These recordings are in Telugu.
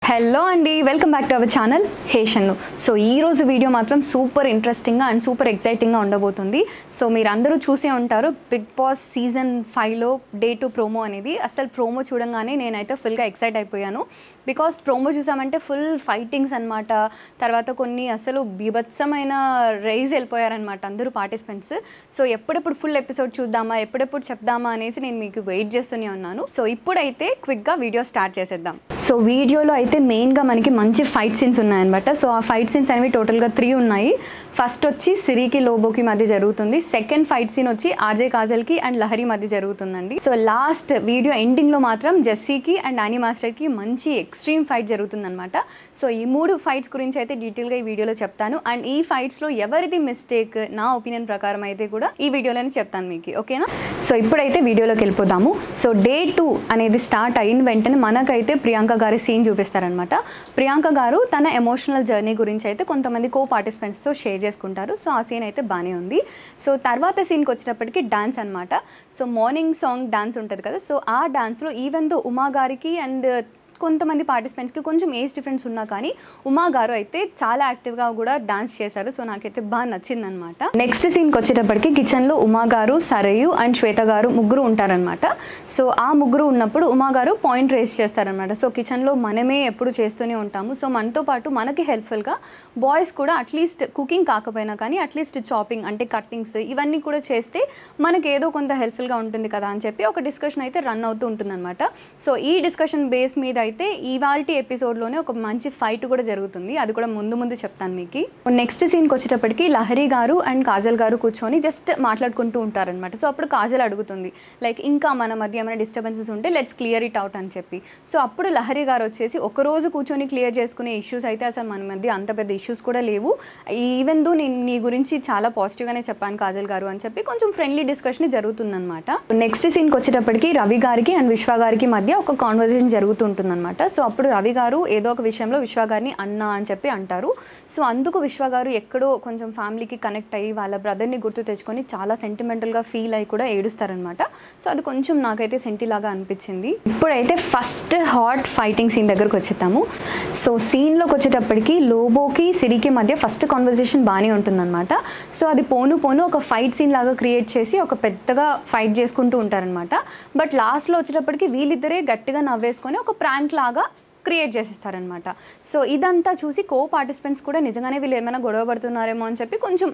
హలో అండి welcome back to our channel హేషన్ను సో ఈ రోజు వీడియో మాత్రం సూపర్ ఇంట్రెస్టింగ్గా అండ్ సూపర్ ఎక్సైటింగ్గా ఉండబోతుంది సో మీరు అందరూ చూసే ఉంటారు బిగ్ బాస్ సీజన్ ఫైవ్లో డే టు ప్రోమో అనేది అసలు ప్రోమో చూడంగానే నేనైతే ఫుల్గా ఎక్సైట్ అయిపోయాను బికాస్ ప్రోమో చూసామంటే ఫుల్ ఫైటింగ్స్ అనమాట తర్వాత కొన్ని అసలు బీభత్సమైన రైజ్ వెళ్ళిపోయారనమాట అందరూ పార్టిసిపెంట్స్ సో ఎప్పుడెప్పుడు ఫుల్ ఎపిసోడ్ చూద్దామా ఎప్పుడెప్పుడు చెప్దామా అనేసి నేను మీకు వెయిట్ చేస్తూనే ఉన్నాను సో ఇప్పుడైతే క్విక్గా వీడియో స్టార్ట్ చేసేద్దాం సో వీడియోలో అయితే మెయిన్గా మనకి మంచి ఫైట్ సీన్స్ ఉన్నాయన్నమాట సో ఆ ఫైట్ సీన్స్ అనేవి టోటల్గా త్రీ ఉన్నాయి ఫస్ట్ వచ్చి సిరికి లోబోకి మధ్య జరుగుతుంది సెకండ్ ఫైట్ సీన్ వచ్చి ఆర్జే కాజల్కి అండ్ లహరి మధ్య జరుగుతుందండి సో లాస్ట్ వీడియో ఎండింగ్లో మాత్రం జెస్సీకి అండ్ ఆనీ మాస్టర్కి మంచి ఎక్స్ట్రీమ్ ఫైట్ జరుగుతుందన్నమాట సో ఈ మూడు ఫైట్స్ గురించి అయితే డీటెయిల్గా ఈ వీడియోలో చెప్తాను అండ్ ఈ ఫైట్స్లో ఎవరిది మిస్టేక్ నా ఒపీనియన్ ప్రకారం అయితే కూడా ఈ వీడియోలోనే చెప్తాను మీకు ఓకేనా సో ఇప్పుడైతే వీడియోలోకి వెళ్ళిపోదాము సో డే టూ అనేది స్టార్ట్ అయిన వెంటనే మనకైతే ప్రియాంక గారి సీన్ చూపిస్తారనమాట ప్రియాంక గారు తన ఎమోషనల్ జర్నీ గురించి అయితే కొంతమంది కో పార్టిసిపెంట్స్తో షేర్ చేసుకుంటారు సో ఆ సీన్ అయితే బాగానే ఉంది సో తర్వాత సీన్కి వచ్చేటప్పటికి డాన్స్ అనమాట సో మార్నింగ్ సాంగ్ డాన్స్ ఉంటుంది కదా సో ఆ డాన్స్లో ఈవెన్ దో ఉమా గారికి అండ్ కొంతమంది పార్టిసిపెంట్స్కి కొంచెం ఏజ్ డిఫరెన్స్ ఉన్నా కానీ ఉమా గారు అయితే చాలా యాక్టివ్గా కూడా డాన్స్ చేశారు సో నాకైతే బాగా నచ్చిందనమాట నెక్స్ట్ సీన్కి వచ్చేటప్పటికి కిచెన్లో ఉమా గారు సరయు అండ్ శ్వేత గారు ముగ్గురు ఉంటారనమాట సో ఆ ముగ్గురు ఉన్నప్పుడు ఉమా గారు పాయింట్ రేస్ చేస్తారనమాట సో కిచెన్లో మనమే ఎప్పుడు చేస్తూనే ఉంటాము సో మనతో పాటు మనకి హెల్ప్ఫుల్గా బాయ్స్ కూడా అట్లీస్ట్ కుకింగ్ కాకపోయినా కానీ అట్లీస్ట్ చాపింగ్ అంటే కట్టింగ్స్ ఇవన్నీ కూడా చేస్తే మనకి ఏదో కొంత హెల్ప్ఫుల్గా ఉంటుంది కదా అని చెప్పి ఒక డిస్కషన్ అయితే రన్ అవుతూ ఉంటుందన్నమాట సో ఈ డిస్కషన్ బేస్ మీద అయితే ఇవాల్టి ఎపిసోడ్లోనే ఒక మంచి ఫైట్ కూడా జరుగుతుంది అది కూడా ముందు ముందు చెప్తాను మీకు నెక్స్ట్ సీన్కి వచ్చేటప్పటికి లహరి గారు అండ్ కాజల్ గారు కూర్చొని జస్ట్ మాట్లాడుకుంటూ ఉంటారనమాట సో అప్పుడు కాజల్ అడుగుతుంది లైక్ ఇంకా మన మధ్య ఏమైనా డిస్టర్బెన్సెస్ ఉంటే లెట్స్ క్లియర్ ఇట్ అవుట్ అని చెప్పి సో అప్పుడు లహరి గారు వచ్చేసి ఒక రోజు కూర్చొని క్లియర్ చేసుకునే ఇష్యూస్ అయితే అసలు మన మధ్య అంత పెద్ద ఇష్యూస్ కూడా లేవు ఈవెన్ దో నేను నీ గురించి చాలా పాజిటివ్గానే చెప్పాను కాజల్ గారు అని చెప్పి కొంచెం ఫ్రెండ్లీ డిస్కషన్ జరుగుతుందన్నమాట నెక్స్ట్ సీన్కి వచ్చేటప్పటికి రవి గారికి అండ్ విశ్వ గారికి మధ్య ఒక కాన్వర్జేషన్ జరుగుతుంటుందన్నమాట సో అప్పుడు రవి గారు ఏదో ఒక విషయంలో విశ్వ గారిని అన్న అని చెప్పి అంటారు సో అందుకు విశ్వ గారు ఎక్కడో కొంచెం ఫ్యామిలీకి కనెక్ట్ అయ్యి వాళ్ళ బ్రదర్ని గుర్తు తెచ్చుకొని చాలా సెంటిమెంటల్గా ఫీల్ అయ్యి కూడా ఏడుస్తారనమాట సో అది కొంచెం నాకైతే సెంటి లాగా అనిపించింది ఇప్పుడైతే ఫస్ట్ హాట్ ఫైటింగ్ సీన్ దగ్గరకు వచ్చేద్దాము సో సీన్లోకి వచ్చేటప్పటికి లోబోకి సిరికి మధ్య ఫస్ట్ కాన్వర్జేషన్ బాగానే ఉంటుందన్నమాట సో అది పోను పోను ఒక ఫైట్ సీన్ లాగా క్రియేట్ చేసి ఒక పెద్దగా ఫైట్ చేసుకుంటూ ఉంటారనమాట బట్ లాస్ట్లో వచ్చేటప్పటికి వీళ్ళిద్దరే గట్టిగా నవ్వేసుకొని ఒక ప్రాంక్ లాగా క్రియేట్ చేసేస్తారనమాట సో ఇదంతా చూసి కో పార్టిసిపెంట్స్ కూడా నిజంగానే వీళ్ళు ఏమైనా గొడవ పడుతున్నారేమో అని చెప్పి కొంచెం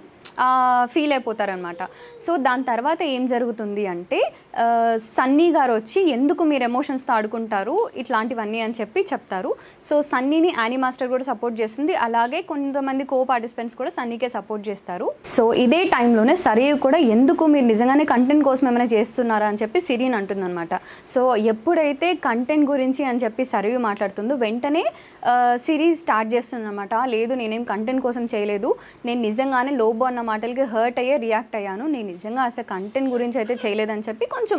ఫీల్ అయిపోతారనమాట సో దాని తర్వాత ఏం జరుగుతుంది అంటే ఆ, సన్నీ గారు వచ్చి ఎందుకు మీరు ఎమోషన్స్తో ఆడుకుంటారు ఇట్లాంటివన్నీ అని చెప్పి చెప్తారు సో సన్నీని యానీ మాస్టర్ కూడా సపోర్ట్ చేస్తుంది అలాగే కొంతమంది కో పార్టిసిపెంట్స్ కూడా సన్నీకే సపోర్ట్ చేస్తారు సో ఇదే టైంలోనే సరియు కూడా ఎందుకు మీరు నిజంగానే కంటెంట్ కోసం ఏమైనా చేస్తున్నారా అని చెప్పి సిరీన్ అంటుందన్నమాట సో ఎప్పుడైతే కంటెంట్ గురించి అని చెప్పి సరియు మాట్లాడుతుందో వెంటనే ఆ, సిరి స్టార్ట్ చేస్తుందన్నమాట లేదు నేనేం కంటెంట్ కోసం చేయలేదు నేను నిజంగానే లోబో అన్న మాటలకి హర్ట్ అయ్యే రియాక్ట్ అయ్యాను నేను నిజంగా అసలు కంటెంట్ గురించి అయితే చేయలేదని చెప్పి కొంచెం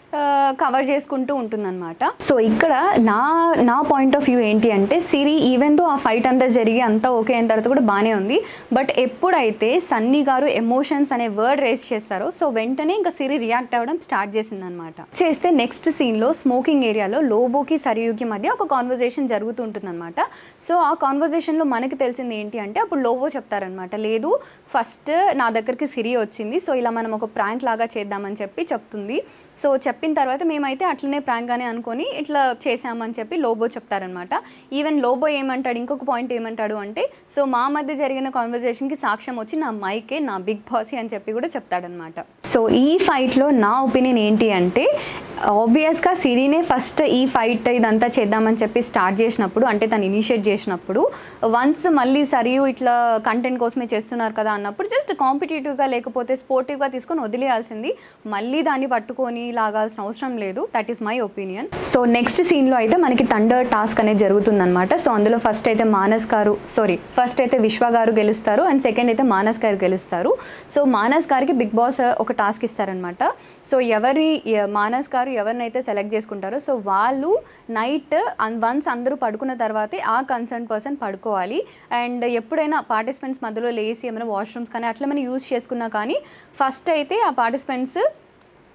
కవర్ చేసుకుంటూ ఉంటుందన్నమాట సో ఇక్కడ నా నా పాయింట్ ఆఫ్ వ్యూ ఏంటి అంటే సిరి ఈవెన్ తో ఆ ఫైట్ అంతా జరిగి అంతా ఓకే అయిన తర్వాత కూడా బాగానే ఉంది బట్ ఎప్పుడైతే సన్నీ గారు ఎమోషన్స్ అనే వర్డ్ రేస్ చేస్తారో సో వెంటనే ఇంకా సిరి రియాక్ట్ అవ్వడం స్టార్ట్ చేసిందనమాట చేస్తే నెక్స్ట్ సీన్లో స్మోకింగ్ ఏరియాలో లోబోకి సరియుకి మధ్య ఒక కాన్వర్జేషన్ జరుగుతుంటుందన్నమాట సో ఆ కాన్వర్జేషన్లో మనకి తెలిసింది ఏంటి అంటే అప్పుడు లోబో చెప్తారనమాట లేదు ఫస్ట్ నా దగ్గరికి సిరి వచ్చింది సో ఇలా మనం ఒక ప్రాంక్ లాగా చేద్దామని చెప్పి చెప్తుంది సో చెప్పిన తర్వాత మేమైతే అట్లనే ప్రాంక్గానే అనుకొని ఇట్లా చేసామని చెప్పి లోబో చెప్తారనమాట ఈవెన్ లోబో ఏమంటాడు ఇంకొక పాయింట్ ఏమంటాడు అంటే సో మా మధ్య జరిగిన కాన్వర్జేషన్కి సాక్ష్యం వచ్చి నా మైకే నా బిగ్ బాసీ అని చెప్పి కూడా చెప్తాడనమాట సో ఈ ఫైట్లో నా ఒపీనియన్ ఏంటి అంటే ఆబ్వియస్గా సిరీనే ఫస్ట్ ఈ ఫైట్ ఇదంతా చేద్దామని చెప్పి స్టార్ట్ చేసినప్పుడు అంటే తను ఇనిషియేట్ చేసినప్పుడు వన్స్ మళ్ళీ సరియు ఇట్లా కంటెంట్ కోసమే చేస్తున్నారు కదా అన్నప్పుడు జస్ట్ కాంపిటేటివ్గా లేకపోతే స్పోర్టివ్గా తీసుకొని వదిలేయాల్సింది మళ్ళీ దాన్ని పట్టుకొని లాగాల్సిన అవసరం లేదు that is my opinion so next సీన్లో అయితే మనకి థండర్ టాస్క్ అనేది జరుగుతుందన్నమాట సో అందులో ఫస్ట్ అయితే మానస్ గారు సారీ ఫస్ట్ అయితే విశ్వ గారు గెలుస్తారు అండ్ సెకండ్ అయితే మానస్ గారు గెలుస్తారు సో మానస్ గారికి బిగ్ బాస్ ఒక టాస్క్ ఇస్తారనమాట సో ఎవరి ఎ- మానస్ గారు ఎవరినైతే సెలెక్ట్ చేసుకుంటారో సో వాళ్ళు నైట్ వన్స్ అందరూ పడుకున్న తర్వాతే ఆ కన్సర్న్ పర్సన్ పడుకోవాలి అండ్ ఎప్పుడైనా పార్టిసిపెంట్స్ మధ్యలో లేసి ఏమైనా వాష్రూమ్స్ కానీ అట్లా ఏమైనా యూజ్ చేసుకున్నా కానీ ఫస్ట్ అయితే ఆ పార్టిసిపెంట్స్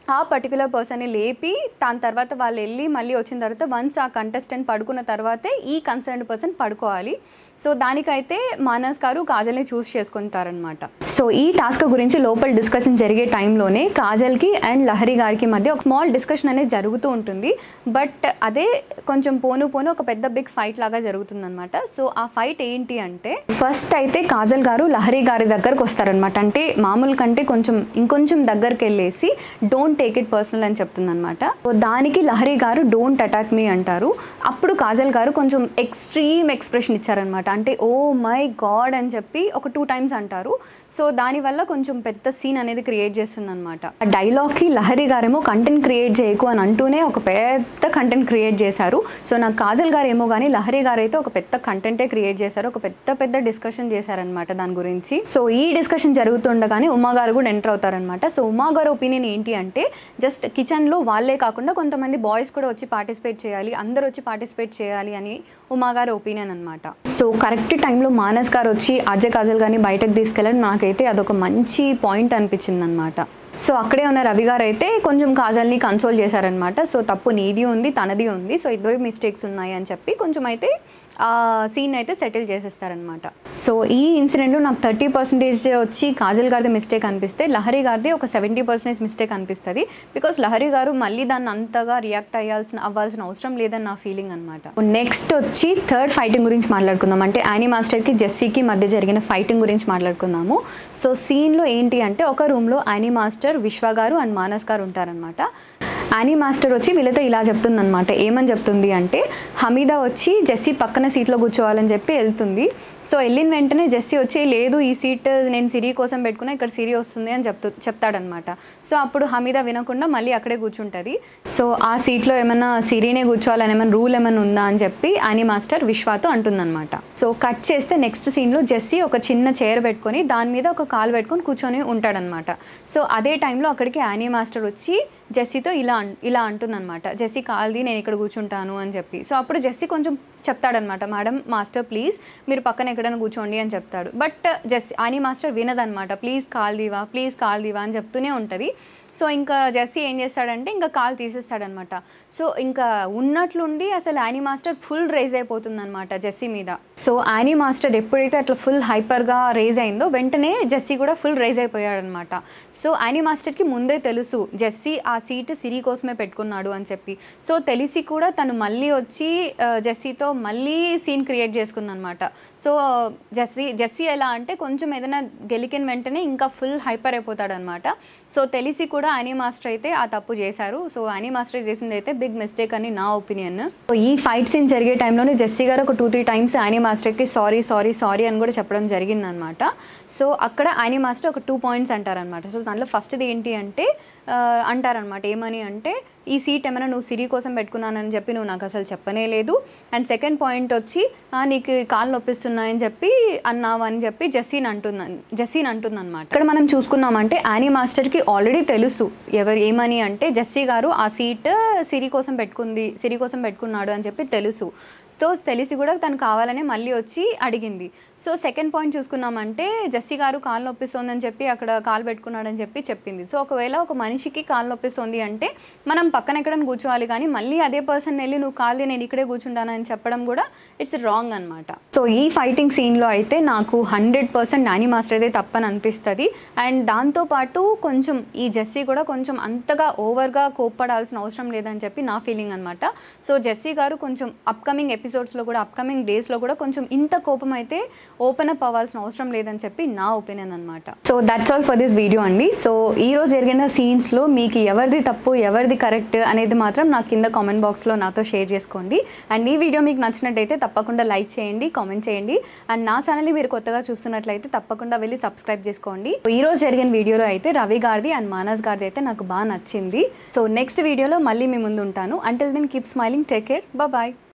ఆ పర్టికులర్ పర్సన్ని లేపి దాని తర్వాత వాళ్ళు వెళ్ళి మళ్ళీ వచ్చిన తర్వాత వన్స్ ఆ కంటెస్టెంట్ పడుకున్న తర్వాతే ఈ కన్సర్న్ పర్సన్ పడుకోవాలి సో దానికైతే మానస్ గారు కాజల్ని చూస్ చేసుకుంటారనమాట సో ఈ టాస్క్ గురించి లోపల డిస్కషన్ జరిగే టైంలోనే కాజల్కి అండ్ లహరి గారికి మధ్య ఒక స్మాల్ డిస్కషన్ అనేది జరుగుతూ ఉంటుంది బట్ అదే కొంచెం పోను పోను ఒక పెద్ద బిగ్ ఫైట్ లాగా జరుగుతుందన్నమాట సో ఆ ఫైట్ ఏంటి అంటే ఫస్ట్ అయితే కాజల్ గారు లహరి గారి దగ్గరకు వస్తారనమాట అంటే మామూలు కంటే కొంచెం ఇంకొంచెం దగ్గరికి వెళ్ళేసి డోంట్ టేక్ ఇట్ పర్సనల్ అని చెప్తుందనమాట సో దానికి లహరి గారు డోంట్ అటాక్ మీ అంటారు అప్పుడు కాజల్ గారు కొంచెం ఎక్స్ట్రీమ్ ఎక్స్ప్రెషన్ ఇచ్చారనమాట అంటే ఓ మై గాడ్ అని చెప్పి ఒక టూ టైమ్స్ అంటారు సో దానివల్ల కొంచెం పెద్ద సీన్ అనేది క్రియేట్ చేస్తుంది అనమాట ఆ డైలాగ్కి లహరి గారేమో కంటెంట్ క్రియేట్ చేయకు అని అంటూనే ఒక పెద్ద కంటెంట్ క్రియేట్ చేశారు సో నాకు కాజల్ గారు ఏమో కానీ లహరి గారు అయితే ఒక పెద్ద కంటెంటే క్రియేట్ చేశారు ఒక పెద్ద పెద్ద డిస్కషన్ చేశారనమాట దాని గురించి సో ఈ డిస్కషన్ జరుగుతుండగానే ఉమా గారు కూడా ఎంటర్ అవుతారనమాట సో ఉమా గారు ఒపీనియన్ ఏంటి అంటే జస్ట్ కిచెన్లో వాళ్ళే కాకుండా కొంతమంది బాయ్స్ కూడా వచ్చి పార్టిసిపేట్ చేయాలి అందరూ వచ్చి పార్టిసిపేట్ చేయాలి అని ఉమా గారి ఒపీనియన్ అనమాట సో కరెక్ట్ టైంలో మానస్ గారు వచ్చి అజయ్ కాజల్ గారిని బయటకు తీసుకెళ్ళడం నాకైతే అదొక మంచి పాయింట్ అనిపించింది అనమాట సో అక్కడే ఉన్న రవి గారు అయితే కొంచెం కాజల్ని కన్సోల్ చేశారనమాట సో తప్పు నీది ఉంది తనది ఉంది సో ఇద్దరు మిస్టేక్స్ ఉన్నాయి అని చెప్పి కొంచెం అయితే ఆ సీన్ అయితే సెటిల్ చేసేస్తారనమాట సో ఈ ఇన్సిడెంట్లో నాకు థర్టీ పర్సెంటేజ్ వచ్చి కాజల్ గారిది మిస్టేక్ అనిపిస్తే లహరి గారిది ఒక సెవెంటీ పర్సెంటేజ్ మిస్టేక్ అనిపిస్తుంది బికాస్ లహరి గారు మళ్ళీ దాన్ని అంతగా రియాక్ట్ అయ్యాల్సిన అవ్వాల్సిన అవసరం లేదని నా ఫీలింగ్ అనమాట నెక్స్ట్ వచ్చి థర్డ్ ఫైటింగ్ గురించి మాట్లాడుకుందాం అంటే యానీ మాస్టర్కి జెస్సీకి మధ్య జరిగిన ఫైటింగ్ గురించి మాట్లాడుకుందాము సో సీన్లో ఏంటి అంటే ఒక రూమ్లో యానీ మాస్టర్ విశ్వ గారు అండ్ మానస్ గారు ఉంటారనమాట యానీ మాస్టర్ వచ్చి వీళ్ళతో ఇలా చెప్తుంది అనమాట ఏమని చెప్తుంది అంటే హమీదా వచ్చి జెస్సీ పక్కన సీట్లో కూర్చోవాలని చెప్పి వెళ్తుంది సో వెళ్ళిన వెంటనే జెస్సీ వచ్చి లేదు ఈ సీట్ నేను సిరి కోసం పెట్టుకున్నా ఇక్కడ సిరి వస్తుంది అని చెప్తూ చెప్తాడనమాట సో అప్పుడు హమీదా వినకుండా మళ్ళీ అక్కడే కూర్చుంటుంది సో ఆ సీట్లో ఏమైనా సిరినే కూర్చోవాలని ఏమైనా రూల్ ఏమైనా ఉందా అని చెప్పి యానీ మాస్టర్ విశ్వాతో అంటుందన్నమాట సో కట్ చేస్తే నెక్స్ట్ సీన్లో జెస్సీ ఒక చిన్న చైర్ పెట్టుకొని దాని మీద ఒక కాలు పెట్టుకొని కూర్చొని ఉంటాడనమాట సో అదే టైంలో అక్కడికి యానీ మాస్టర్ వచ్చి జెస్సీతో ఇలా అన్- ఇలా అంటుందన్నమాట జెస్సీ కాల్ది నేను ఇక్కడ కూర్చుంటాను అని చెప్పి సో అప్పుడు జెస్సీ కొంచెం చెప్తాడనమాట మేడం మాస్టర్ ప్లీజ్ మీరు పక్కన ఎక్కడైనా కూర్చోండి అని చెప్తాడు బట్ జెస్సీ ఆనీ మాస్టర్ వినదనమాట please call diva please call diva అని చెప్తూనే ఉంటుంది సో ఇంకా జెస్సీ ఏం చేస్తాడంటే ఇంకా కాల్ తీసేస్తాడనమాట సో ఇంకా ఉన్నట్లుండి అసలు యానీ మాస్టర్ ఫుల్ రేజ్ అయిపోతుంది అనమాట జెస్సీ మీద సో యానీ మాస్టర్ ఎప్పుడైతే అట్లా ఫుల్ హైపర్గా రేజ్ అయిందో వెంటనే జెస్సీ కూడా ఫుల్ రేజ్ అయిపోయాడనమాట సో యానీ మాస్టర్కి ముందే తెలుసు జెస్సీ ఆ సీట్ సిరి కోసమే పెట్టుకున్నాడు అని చెప్పి సో తెలిసి కూడా తను మళ్ళీ వచ్చి ఆ, జెస్సీతో మళ్ళీ సీన్ క్రియేట్ చేసుకుందనమాట సో జెస్సీ జెస్సీ ఎలా అంటే కొంచెం ఏదైనా గెలికిన వెంటనే ఇంకా ఫుల్ హైపర్ అయిపోతాడనమాట సో తెలిసి కూడా యానీ మాస్టర్ అయితే ఆ తప్పు చేశారు సో యానీ మాస్టర్ చేసింది అయితే బిగ్ మిస్టేక్ అని నా ఒపీనియన్ సో ఈ ఫైట్ సీన్ జరిగే టైంలోనే జెస్సీ గారు ఒక టూ త్రీ టైమ్స్ యానీ మాస్టర్కి సారీ సారీ సారీ అని కూడా చెప్పడం జరిగిందనమాట సో అక్కడ యానీ మాస్టర్ ఒక టూ పాయింట్స్ అంటారనమాట సో దాంట్లో ఫస్ట్ది ఏంటి అంటే ఆ, అంటారనమాట ఏమని అంటే ఈ సీట్ ఏమైనా నువ్వు సిరి కోసం పెట్టుకున్నానని చెప్పి నువ్వు నాకు అసలు చెప్పనే లేదు అండ్ సెకండ్ పాయింట్ వచ్చి "ఆ, నీకు కాళ్ళు నొప్పిస్తున్నాయని చెప్పి అన్నావు అని చెప్పి జెస్సీని అంటున్నాను జెస్సీని అంటుందన్నమాట ఇక్కడ మనం చూసుకున్నామంటే యానీ మాస్టర్కి ఆల్రెడీ తెలుసు ఎవరు ఏమని అంటే జెస్సీ గారు ఆ సీట్ సిరి కోసం పెట్టుకుంది సిరి కోసం పెట్టుకున్నాడు అని చెప్పి తెలుసు సో తెలిసి కూడా తను కావాలనే మళ్ళీ వచ్చి అడిగింది సో సెకండ్ పాయింట్ చూసుకున్నామంటే జెస్సీ గారు కాలు నొప్పిస్తోందని చెప్పి అక్కడ కాలు పెట్టుకున్నాడని చెప్పి చెప్పింది సో ఒకవేళ ఒక మనిషికి కాలు నొప్పిస్తుంది అంటే మనం పక్కన ఎక్కడైనా కూర్చోవాలి కానీ మళ్ళీ అదే పర్సన్ వెళ్ళి నువ్వు కాల్ది నేను ఇక్కడే కూర్చుంటానని చెప్పడం కూడా ఇట్స్ రాంగ్ అనమాట సో ఈ ఫైటింగ్ సీన్లో అయితే నాకు హండ్రెడ్ పర్సెంట్ నాని మాస్టర్ అయితే తప్పని అనిపిస్తుంది అండ్ దాంతోపాటు కొంచెం ఈ జెస్సీ కూడా కొంచెం అంతగా ఓవర్గా కోప్పడాల్సిన అవసరం లేదని చెప్పి నా ఫీలింగ్ అనమాట సో జెస్సీ గారు కొంచెం అప్కమింగ్ ఎపిసోడ్స్లో కూడా అప్కమింగ్ డేస్లో కూడా కొంచెం ఇంత కోపం అయితే ఓపెన్ అప్ అవ్వాల్సిన అవసరం లేదని చెప్పి నా ఒపీనియన్ అనమాట so that's all for this video అండి సో ఈ రోజు జరిగిన సీన్స్లో మీకు ఎవరిది తప్పు ఎవరిది కరెక్ట్ అనేది మాత్రం నాకు కింద కామెంట్ బాక్స్లో నాతో షేర్ చేసుకోండి అండ్ ఈ వీడియో మీకు నచ్చినట్టయితే తప్పకుండా లైక్ చేయండి కామెంట్ చేయండి అండ్ నా ఛానల్ని మీరు కొత్తగా చూస్తున్నట్లయితే తప్పకుండా వెళ్ళి సబ్స్క్రైబ్ చేసుకోండి ఈ రోజు జరిగిన వీడియోలో అయితే రవి గారిది అండ్ మానస్ గారిది అయితే నాకు బాగా నచ్చింది సో నెక్స్ట్ వీడియోలో మళ్ళీ మీ ముందు ఉంటాను until then keep smiling take care bye